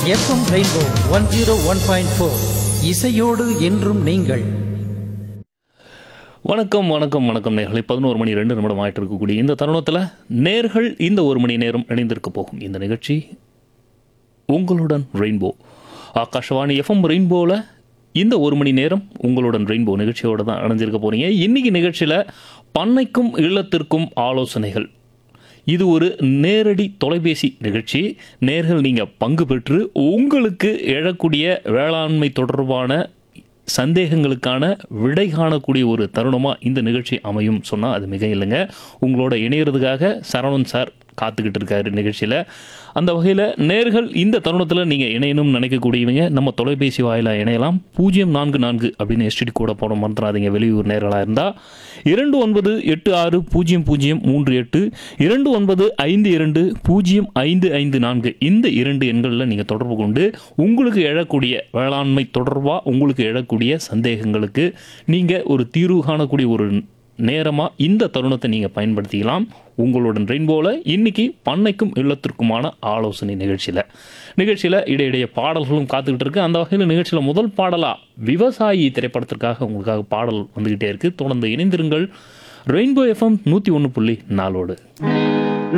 FM rainbow one zero one point four இசையோடு என்றும் நீங்கள் வணக்கம் வணக்கம் வணக்கம் நேர்களை பதினோரு மணி ரெண்டு நிமிடம் ஆயிட்டு இருக்கக்கூடிய இந்த தருணத்தில் நேர்கள் இந்த ஒரு மணி நேரம் இணைந்திருக்க போகும் இந்த நிகழ்ச்சி உங்களுடன் ரெயின்போ ஆகாஷவாணி எஃப்எம் ரெயின்போவில் இந்த ஒரு மணி நேரம் உங்களுடன் ரெயின்போ நிகழ்ச்சியோட தான் இணைஞ்சிருக்க போறீங்க இன்னைக்கு நிகழ்ச்சியில் பண்ணைக்கும் இல்லத்திற்கும் ஆலோசனைகள் இது ஒரு நேரடி தொலைபேசி நிகழ்ச்சி நேர்கள் நீங்கள் பங்கு பெற்று உங்களுக்கு எழக்கூடிய வேளாண்மை தொடர்பான சந்தேகங்களுக்கான விடை காணக்கூடிய ஒரு தருணமாக இந்த நிகழ்ச்சி அமையும் சொன்னால் அது மிக இல்லைங்க உங்களோட இணையிறதுக்காக சரவணன் சார் காத்துக்கிட்டு இருக்காரு நிகழ்ச்சியில் அந்த வகையில் நேர்கள் இந்த தருணத்தில் நீங்கள் இணையணும்னு நினைக்கக்கூடியவங்க நம்ம தொலைபேசி வாயிலாக இணையலாம் பூஜ்ஜியம் நான்கு நான்கு அப்படின்னு எஸ்டிடி கூட போட மறந்துடாதீங்க வெளியூர் நேர்களாக இருந்தால் இரண்டு ஒன்பது எட்டு ஆறு பூஜ்ஜியம் பூஜ்ஜியம் மூன்று எட்டு இரண்டு ஒன்பது ஐந்து இரண்டு பூஜ்ஜியம் ஐந்து ஐந்து நான்கு இந்த இரண்டு எண்களில் நீங்கள் தொடர்பு கொண்டு உங்களுக்கு எழக்கூடிய வேளாண்மை தொடர்பாக உங்களுக்கு எழக்கூடிய சந்தேகங்களுக்கு நீங்கள் ஒரு தீர்வு காணக்கூடிய ஒரு நேரமாக இந்த தருணத்தை நீங்கள் பயன்படுத்திக்கலாம் உங்களுடன் ரெயின்போவில் இன்னைக்கு பண்ணைக்கும் இல்லத்திற்குமான ஆலோசனை நிகழ்ச்சியில் நிகழ்ச்சியில் இடையிடையே பாடல்களும் காத்துக்கிட்டு இருக்கு அந்த வகையில் நிகழ்ச்சியில் முதல் பாடலாக விவசாயி திரைப்படத்திற்காக உங்களுக்காக பாடல் வந்துக்கிட்டே இருக்கு தொடர்ந்து இணைந்திருங்கள் ரெயின்போ எஃப்எம் நூற்றி ஒன்று புள்ளி நாலோடு